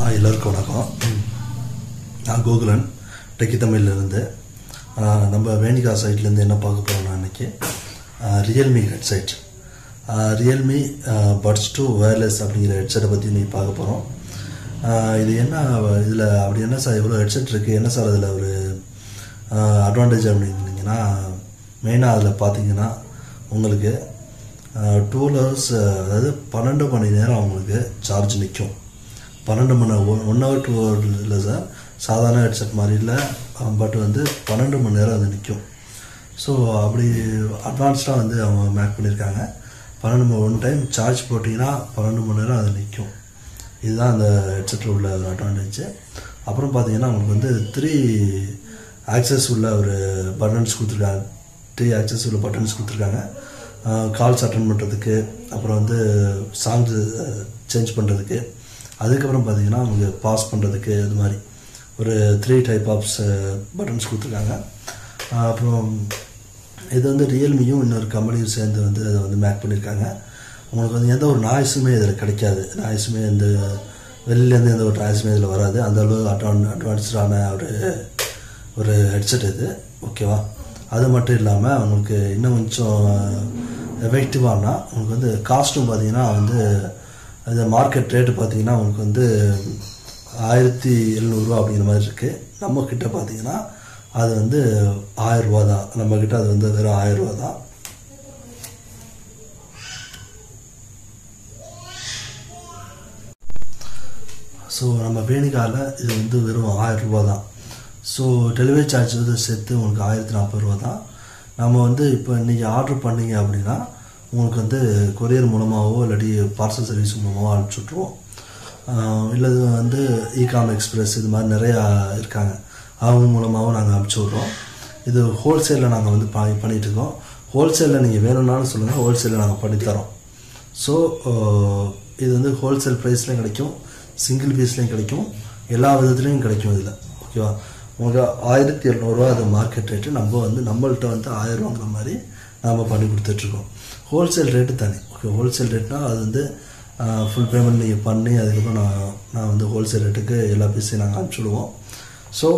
ஆ, எல்லாருக்கும் வணக்கம் நான் கோகுலன் டெக்கி தமிழ்லேருந்து நம்ம வேணிகா சைட்லேருந்து என்ன பார்க்க போகிறோம்னா இன்னைக்கு Realme headset Realme buds two wireless அப்படிங்கிற ஹெட்செட்டை பற்றி இன்னைக்கு பார்க்க போகிறோம் இது என்ன இதில் அப்படி என்ன சார் இவ்வளோ ஹெட்செட் இருக்குது என்ன சார் அதில் ஒரு அட்வான்டேஜ் அப்படின்னீங்கன்னா மெயினாக அதில் பார்த்தீங்கன்னா உங்களுக்கு டூ ஹவர்ஸ் அதாவது பன்னெண்டு மணி நேரம் அவங்களுக்கு சார்ஜ் நிற்கும் பன்னெண்டு மணி ஒன் ஹவர் டூ ஹவர் இல்லை சார் சாதாரண ஹெட்செட் மாதிரி இல்லை பட் வந்து பன்னெண்டு மணி நேரம் அது நிற்கும் ஸோ அப்படி அட்வான்ஸ்டாக வந்து அவங்க மேக் பண்ணியிருக்காங்க பன்னெண்டு மணி ஒன் டைம் சார்ஜ் போட்டிங்கன்னா பன்னெண்டு மணி நேரம் அது நிற்கும் இதுதான் அந்த ஹெட்செட்டில் உள்ள ஒரு அட்வான்டேஜ் அப்புறம் பார்த்தீங்கன்னா உங்களுக்கு வந்து த்ரீ ஆக்சஸ் உள்ள ஒரு பட்டன்ஸ் கொடுத்துருக்காங்க த்ரீ ஆக்சஸ் உள்ள பட்டன்ஸ் கொடுத்துருக்காங்க கால்ஸ் அட்டன் பண்ணுறதுக்கு அப்புறம் வந்து சாங்ஸ் சேஞ்ச் பண்ணுறதுக்கு அதுக்கப்புறம் பார்த்தீங்கன்னா உங்களுக்கு பாஸ் பண்ணுறதுக்கு இது மாதிரி ஒரு த்ரீ டைப் ஆஃப்ஸ் பட்டன்ஸ் கொடுத்துருக்காங்க அப்புறம் இது வந்து ரியல்மியும் இன்னொரு கம்பெனியும் சேர்ந்து வந்து அதை வந்து மேக் பண்ணியிருக்காங்க உங்களுக்கு வந்து எந்த ஒரு நாய்ஸுமே இதில் கிடைக்காது நாய்ஸுமே எந்த வெளியிலேருந்து எந்த ஒரு நாய்ஸுமே இதில் வராது அந்த அளவு அட்வான் அட்வான்ஸ்டான ஒரு ஒரு ஹெட்செட் இது ஓகேவா அது மட்டும் இல்லாமல் உங்களுக்கு இன்னும் கொஞ்சம் எஃபெக்டிவானா உங்களுக்கு வந்து காஸ்ட்டும் பார்த்தீங்கன்னா வந்து அந்த மார்க்கெட் ரேட்டு பார்த்தீங்கன்னா உங்களுக்கு வந்து ஆயிரத்தி எழுநூறுவா அப்படிங்கிற மாதிரி இருக்குது நம்ம கிட்ட பார்த்தீங்கன்னா அது வந்து ஆயிரரூவா தான் நம்ம கிட்ட அது வந்து வெறும் ஆயிரரூவா தான் ஸோ நம்ம வேணிக்கால இது வந்து வெறும் ஆயிரம் ரூபா தான் ஸோ டெலிவரி சார்ஜ் வந்து சேர்த்து உங்களுக்கு ஆயிரத்தி நாற்பது ரூபா தான் நம்ம வந்து இப்போ இன்றைக்கி ஆர்டர் பண்ணீங்க அப்படின்னா உங்களுக்கு வந்து கொரியர் மூலமாகவோ இல்லாட்டி பார்சல் சர்வீஸ் மூலமாகவோ அனுப்பிச்சி விட்ருவோம் இல்லை வந்து இகாம் எக்ஸ்பிரஸ் இது மாதிரி நிறையா இருக்காங்க அவங்க மூலமாகவும் நாங்கள் அனுப்பிச்சி விட்றோம் இது ஹோல்சேலில் நாங்கள் வந்து ப பண்ணிகிட்ருக்கோம் ஹோல்சேலில் நீங்கள் வேணும்னாலும் சொல்லுங்கள் ஹோல்சேலில் நாங்கள் பண்ணித்தரோம் ஸோ இது வந்து ஹோல்சேல் ப்ரைஸ்லேயும் கிடைக்கும் சிங்கிள் பீஸ்லேயும் கிடைக்கும் எல்லா விதத்துலேயும் கிடைக்கும் இதில் ஓகேவா உங்களுக்கு ஆயிரத்தி இரநூறுவா அது மார்க்கெட் ரேட்டு நம்ம வந்து நம்மள்ட்ட வந்து ஆயிரரூவாங்கிற மாதிரி நாம் பண்ணி கொடுத்துட்ருக்கோம் ஹோல்சேல் ரேட்டு தனி ஓகே ஹோல்சேல் ரேட்னால் அது வந்து ஃபுல் பேமெண்ட் நீங்கள் பண்ணி அதுக்கப்புறம் நான் நான் வந்து ஹோல்சேல் ரேட்டுக்கு எல்லா பீஸையும் நாங்கள் அனுப்பிச்சுடுவோம் ஸோ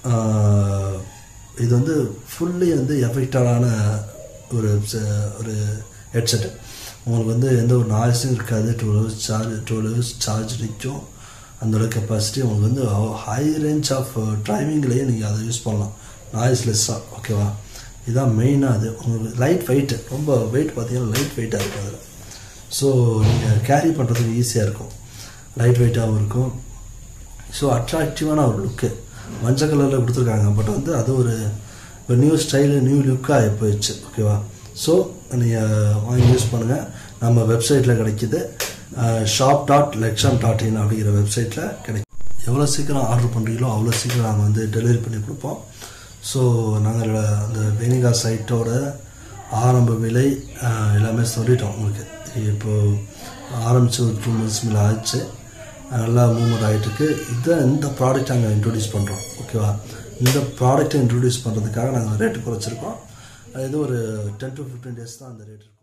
இது வந்து ஃபுல்லி வந்து எஃபெக்டடான ஒரு ஒரு ஹெட்செட்டு உங்களுக்கு வந்து எந்த ஒரு நாய்ஸும் இருக்காது twelve hours charge twelve hours charge நிற்கும் அந்தோட கெப்பாசிட்டி உங்களுக்கு வந்து ஹை ரேஞ்ச் ஆஃப் டிரைவிங்லேயே நீங்கள் அதை யூஸ் பண்ணலாம் நாய்ஸ்லெஸ்ஸாக ஓகேவா இதுதான் மெயினாக அது உங்களுக்கு லைட் வெயிட்டு ரொம்ப வெயிட் பார்த்தீங்கன்னா லைட் வெயிட்டாக இருக்கும் அதில் ஸோ நீங்கள் கேரி பண்ணுறதுக்கு ஈஸியாக இருக்கும் லைட் வெயிட்டாகவும் இருக்கும் ஸோ அட்ராக்டிவான ஒரு லுக்கு மஞ்சள் கலரில் கொடுத்துருக்காங்க பட் வந்து அது ஒரு இப்போ நியூ ஸ்டைலு நியூ லுக்காக போயிடுச்சு ஓகேவா ஸோ நீங்கள் வாங்கி யூஸ் பண்ணுங்கள் நம்ம வெப்சைட்டில் கிடைக்கிது ஷாப் டாட் லெக்ஷம் டாட் இன் அப்படிங்கிற வெப்சைட்டில் கிடைக்கும் எவ்வளோ சீக்கிரம் ஆர்டர் பண்ணுறீங்களோ அவ்வளோ சீக்கிரம் நாங்கள் வந்து டெலிவரி பண்ணி கொடுப்போம் ஸோ நாங்கள் அந்த வேணிகா சைட்டோட ஆரம்ப விலை எல்லாமே சொல்லிட்டோம் உங்களுக்கு இப்போது ஆரம்பித்து ஒரு டூ மந்த்ஸ் மேலே ஆச்சு நல்லா மூவ்மெண்ட் ஆகிட்டுருக்கு இதை இந்த ப்ராடக்ட் நாங்கள் இன்ட்ரடியூஸ் பண்ணுறோம் ஓகேவா இந்த ப்ராடக்ட்டை இன்ட்ரடியூஸ் பண்ணுறதுக்காக நாங்கள் ரேட்டு குறைச்சிருக்கோம் இது ஒரு டென் டு ஃபிஃப்டீன் டேஸ் தான் அந்த ரேட் இருக்கும்